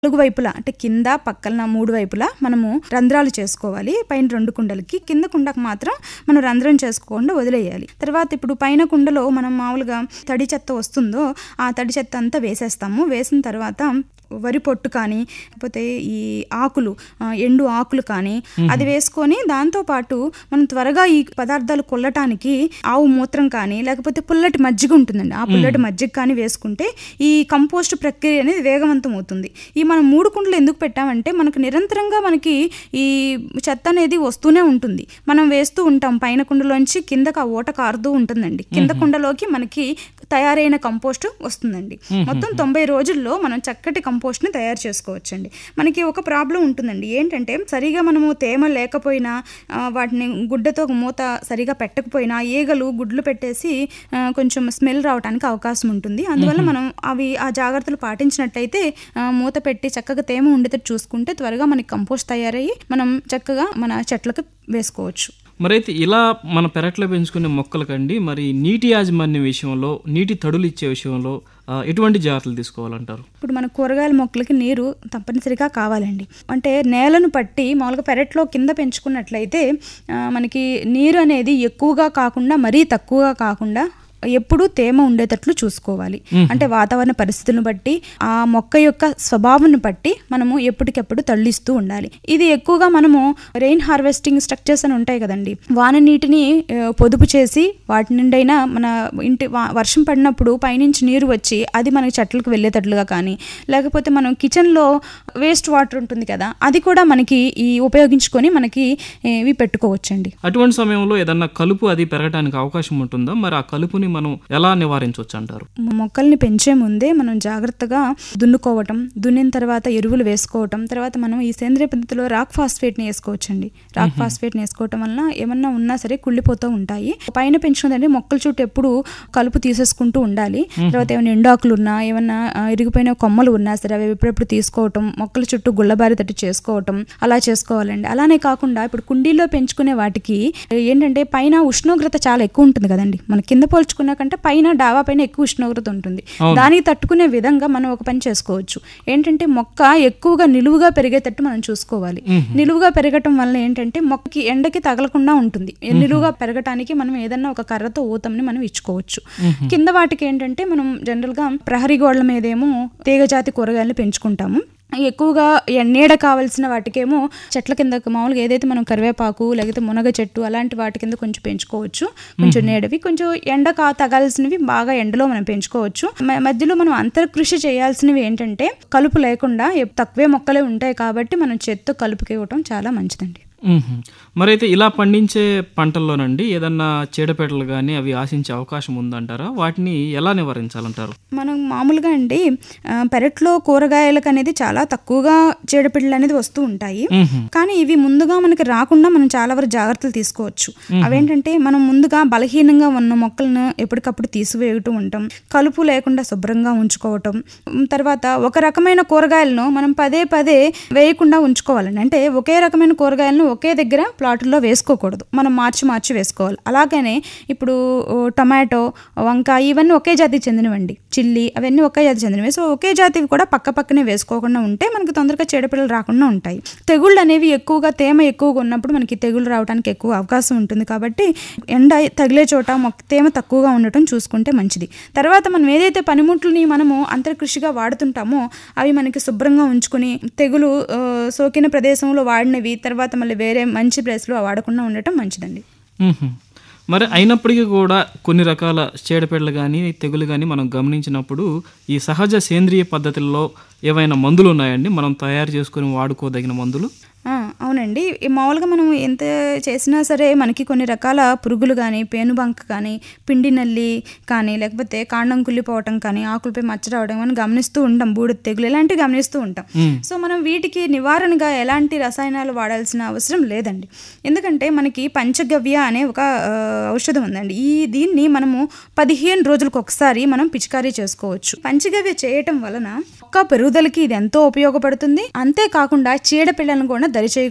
నాలుగు వైపులా అంటే కింద పక్కన మూడు వైపులా మనము రంధ్రాలు చేసుకోవాలి పైన రెండు కుండలకి కింద కుండకు మాత్రం మనం రంధ్రం చేసుకోకుండా వదిలేయాలి తర్వాత ఇప్పుడు పైన కుండలో మనం మామూలుగా తడి చెత్త వస్తుందో ఆ తడి చెత్త అంతా వేసేస్తాము వేసిన తర్వాత వరి పొట్టు కానీ లేకపోతే ఈ ఆకులు ఆ, ఎండు ఆకులు కానీ అది వేసుకొని దాంతోపాటు మనం త్వరగా ఈ పదార్థాలు కొల్లటానికి ఆవు మూత్రం కానీ లేకపోతే పుల్లటి మజ్జిగ ఉంటుందండి ఆ పుల్లటి మజ్జిగ కానీ వేసుకుంటే ఈ కంపోస్ట్ ప్రక్రియ అనేది వేగవంతం అవుతుంది ఈ మనం మూడు కుండలు ఎందుకు పెట్టామంటే మనకు నిరంతరంగా మనకి ఈ చెత్త అనేది వస్తూనే ఉంటుంది మనం వేస్తూ ఉంటాం పైన కుండలోంచి కిందకు ఆ ఓట కారుతూ ఉంటుందండి కింద కుండలోకి మనకి తయారైన కంపోస్ట్ వస్తుందండి మొత్తం తొంభై రోజుల్లో మనం చక్కటి కంపోస్ట్ని తయారు చేసుకోవచ్చండి మనకి ఒక ప్రాబ్లం ఉంటుందండి ఏంటంటే సరిగా మనము తేమ లేకపోయినా ఆ, వాటిని గుడ్డతో మూత సరిగా పెట్టకపోయినా ఈగలు గుడ్లు పెట్టేసి ఆ, కొంచెం స్మెల్ రావడానికి అవకాశం ఉంటుంది అందువల్ల మనం అవి ఆ జాగ్రత్తలు పాటించినట్లయితే ఆ, మూత పెట్టి చక్కగా తేమ ఉండేటట్టు చూసుకుంటే త్వరగా మనకి కంపోస్ట్ తయారయ్యి మనం చక్కగా మన చెట్లకు వేసుకోవచ్చు మరైతే ఇలా మన పెరట్లో పెంచుకునే మొక్కలకండి మరి నీటి యాజమాన్యం విషయంలో నీటి తడులు ఇచ్చే విషయంలో ఆ, ఎటువంటి జాగ్రత్తలు తీసుకోవాలంటారు ఇప్పుడు మన కూరగాయల మొక్కలకి నీరు తప్పనిసరిగా కావాలండి అంటే నేలను పట్టి మామూలుగా పెరట్లో కింద పెంచుకున్నట్లయితే ఆ, మనకి నీరు అనేది ఎక్కువగా కాకుండా మరీ తక్కువగా కాకుండా ఎప్పుడూ తేమ ఉండేటట్లు చూసుకోవాలి అంటే వాతావరణ పరిస్థితులను బట్టి ఆ మొక్క యొక్క స్వభావాన్ని బట్టి మనము ఎప్పటికెప్పుడు తళ్ళిస్తూ ఉండాలి ఇది ఎక్కువగా మనము రెయిన్ హార్వెస్టింగ్ స్ట్రక్చర్స్ అని ఉంటాయి కదండి వాన నీటిని ఆ, పొదుపు చేసి వాటి నుండైనా మన ఇంటి వా- వర్షం పడినప్పుడు పైనుంచి నీరు వచ్చి అది మనకి చెట్లకు వెళ్ళేటట్లుగా కానీ లేకపోతే మనం కిచెన్లో వేస్ట్ వాటర్ ఉంటుంది కదా అది కూడా మనకి ఈ ఉపయోగించుకొని మనకి ఏ, ఇవి పెట్టుకోవచ్చండి అటువంటి సమయంలో ఏదన్నా కలుపు అది పెరగడానికి అవకాశం ఉంటుందా మరి ఆ కలుపుని మనం ఎలా నివారించవచ్చు అంటారు మొక్కల్ని పెంచే ముందే మనం జాగ్రత్తగా దున్నుకోవటం దున్నిన తర్వాత ఎరువులు వేసుకోవటం తర్వాత మనం ఈ సేంద్రియ పద్ధతిలో రాక్ ఫాస్ఫేట్ని వేసుకోవచ్చండి రాక్ ఫాస్ఫేట్ని వేసుకోవటం వలన ఏమన్నా ఉన్నా సరే కుళ్ళిపోతూ ఉంటాయి పైన పెంచుకుందంటే మొక్కల చుట్టూ ఎప్పుడు కలుపు తీసేసుకుంటూ ఉండాలి తర్వాత ఏమైనా ఎండాకులు ఉన్నా ఏమన్నా ఆ, ఇరిగిపోయిన కొమ్మలు ఉన్నా సరే అవి ఎప్పుడెప్పుడు తీసుకోవటం మొక్కల చుట్టూ గుళ్ళబారి తట్టు చేసుకోవటం అలా చేసుకోవాలండి అలానే కాకుండా ఇప్పుడు కుండీలో పెంచుకునే వాటికి ఏంటంటే పైన ఉష్ణోగ్రత చాలా ఎక్కువ ఉంటుంది కదండి మన కింద పోల్చుకున్న కంటే పైన డాబా పైన ఎక్కువ ఉష్ణోగ్రత ఉంటుంది దానికి తట్టుకునే విధంగా మనం ఒక పని చేసుకోవచ్చు ఏంటంటే మొక్క ఎక్కువగా నిలువుగా పెరిగేటట్టు మనం చూసుకోవాలి నిలువుగా పెరగటం వల్ల ఏంటంటే మొక్కకి ఎండకి తగలకుండా ఉంటుంది నిలువుగా పెరగటానికి మనం ఏదన్నా ఒక కర్రతో ఊతంని మనం ఇచ్చుకోవచ్చు కింద వాటికి ఏంటంటే మనం జనరల్ గా ప్రహరీ గోడల మీదేమో తీగజాతి కూరగాయలు పెంచుకుంటాము ఎక్కువగా ఎ- నీడ కావాల్సిన వాటికేమో చెట్ల కింద మామూలుగా ఏదైతే మనం కరివేపాకు లేకపోతే మునగ చెట్టు అలాంటి వాటి కింద కొంచెం పెంచుకోవచ్చు కొంచెం నీడవి కొంచెం ఎండ కా తగాల్సినవి బాగా ఎండలో మనం పెంచుకోవచ్చు మ- మధ్యలో మనం అంతర్కృషి చేయాల్సినవి ఏంటంటే కలుపు లేకుండా ఎప్- తక్కువే మొక్కలే ఉంటాయి కాబట్టి మనం చెత్త కలుపుకి ఇవ్వటం చాలా మంచిదండి మ్మ్. మరైతే ఇలా పండించే పంటల్లోనండి ఏదన్నా చీడపీడలు కానీ అవి ఆశించే అవకాశం ఉందంటారా వాటిని ఎలా నివారించాలంటారు మనం మామూలుగా అండి ఆ, పెరట్లో కూరగాయలకు అనేది చాలా తక్కువగా చీడపిడలు అనేది వస్తూ ఉంటాయి మ్మ్. కానీ ఇవి ముందుగా మనకి రాకుండా మనం చాలా వరకు జాగ్రత్తలు తీసుకోవచ్చు అవేంటంటే మనం ముందుగా బలహీనంగా ఉన్న మొక్కలను ఎప్పటికప్పుడు తీసివేయటం ఉంటాం కలుపు లేకుండా శుభ్రంగా ఉంచుకోవటం ఉమ్, తర్వాత ఒక రకమైన కూరగాయలను మనం పదే పదే వేయకుండా ఉంచుకోవాలండి అంటే ఒకే రకమైన కూరగాయలను ఒకే దగ్గర ప్లాట్లో వేసుకోకూడదు మనం మార్చి మార్చి వేసుకోవాలి అలాగనే ఇప్పుడు ఓ, టొమాటో వంకాయ ఇవన్నీ ఒకే జాతికి చెందినవండి చిల్లి అవన్నీ ఒకే జాతికి చెందినవి సో ఒకే జాతివి కూడా పక్క పక్కనే వేసుకోకుండా ఉంటే మనకి తొందరగా చీడపిల్లలు రాకుండా ఉంటాయి తెగుళ్ళు అనేవి ఎక్కువగా తేమ ఎక్కువగా ఉన్నప్పుడు మనకి తెగుళ్ళు రావడానికి ఎక్కువ అవకాశం ఉంటుంది కాబట్టి ఎండ తగిలే చోట మొక్క తేమ తక్కువగా ఉండటం చూసుకుంటే మంచిది తర్వాత మనం ఏదైతే పనిముట్లని మనము అంతర్కృషిగా వాడుతుంటామో అవి మనకి శుభ్రంగా ఉంచుకుని తెగులు ఆ, సోకిన ప్రదేశంలో వాడినవి తర్వాత మళ్ళీ వేరే మంచి ప్లేస్లో వాడకుండా ఉండటం మంచిదండి మ్మ్. మరి అయినప్పటికీ కూడా కొన్ని రకాల చీడపీడలు కానీ తెగులు కానీ మనం గమనించినప్పుడు ఈ సహజ సేంద్రియ పద్ధతుల్లో ఏవైనా మందులు ఉన్నాయండి మనం తయారు చేసుకొని వాడుకోదగిన మందులు ఆ, అవునండి ఈ మామూలుగా మనం ఎంత చేసినా సరే మనకి కొన్ని రకాల పురుగులు కానీ పేనుబంక కానీ పిండి నల్లి కానీ లేకపోతే కాండం కుళ్ళిపోవటం కానీ ఆకులపై మచ్చ రావడం అని గమనిస్తూ ఉంటాం బూడిద తెగులు ఇలాంటివి గమనిస్తూ ఉంటాం సో మనం వీటికి నివారణగా ఎలాంటి రసాయనాలు వాడాల్సిన అవసరం లేదండి ఎందుకంటే మనకి పంచగవ్య అనే ఒక ఆ, ఔషధం ఉందండి ఈ దీన్ని మనము పదిహేను రోజులకు ఒకసారి మనం పిచికారీ చేసుకోవచ్చు పంచగవ్య చేయటం వలన మొక్క పెరుగుదలకి ఇది ఎంతో ఉపయోగపడుతుంది అంతేకాకుండా చీడపిల్లలను కూడా దరి చేయకుండా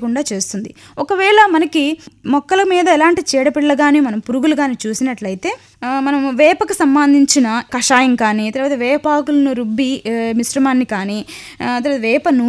రాకుండా చేస్తుంది ఒకవేళ మనకి మొక్కల మీద ఎలాంటి చీడపిల్ల కానీ మనం పురుగులు కానీ చూసినట్లయితే ఆ, మనం వేపకు సంబంధించిన కషాయం కానీ తర్వాత వేపాకులను రుబ్బి ఆ, మిశ్రమాన్ని కానీ ఆ, తర్వాత వేప నూనె